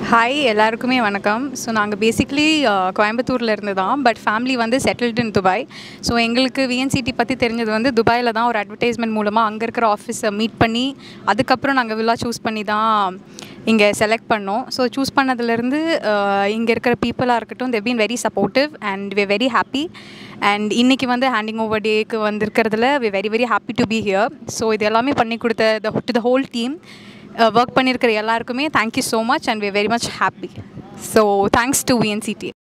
hi எல்லாருக்குமே வணக்கம் so நாங்கள் பேசிக்லி கோயம்புத்தூரில் இருந்து தான் பட் ஃபேமிலி வந்து செட்டில்டு இன் துபாய் ஸோ எங்களுக்கு விஎன்சிடி பற்றி தெரிஞ்சது வந்து துபாயில் தான் ஒரு அட்வர்டைஸ்மெண்ட் மூலமாக அங்கே இருக்கிற ஆஃபீஸை மீட் பண்ணி அதுக்கப்புறம் நாங்கள் வில்லா சூஸ் பண்ணி தான் இங்கே செலக்ட் பண்ணோம் ஸோ சூஸ் பண்ணதுலேருந்து இங்கே இருக்கிற பீப்புளாக இருக்கட்டும் they been very supportive and we very happy and இன்றைக்கி வந்து ஹேண்டிங் ஓவர் டேக்கு வந்திருக்கிறதுல we very very happy to be here so இது எல்லாமே பண்ணி கொடுத்த the to the whole team work பண்ணியிருக்கிற எல்லாருக்குமே thank you so much and we very much happy so thanks to VNCD